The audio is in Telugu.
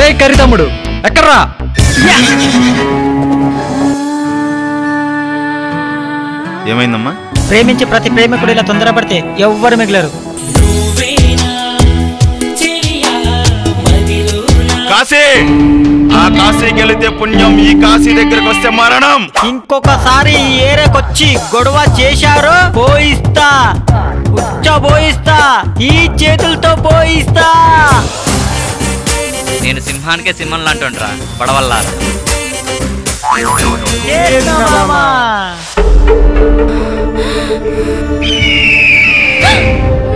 రే కరి తమ్ముడు ఎక్కడ్రా ఏమైందమ్మా ప్రేమించి ప్రతి ప్రేమికుడు ఇలా తొందరపడితే ఎవ్వరు మిగలరు కాశీ ఆ కాశీకి వెళితే పుణ్యం ఈ కాశీ దగ్గరకు వస్తే మరణం ఇంకొకసారి ఈ ఏరియాకొచ్చి గొడవ చేశారో పోయిస్తా ఉచ్చ పోయిస్తా ఈ చేతులతో పోయిస్తా నేను సింహానికే సింహం లాంటుండ్రా పడవల్లారా చేస్తా మామా.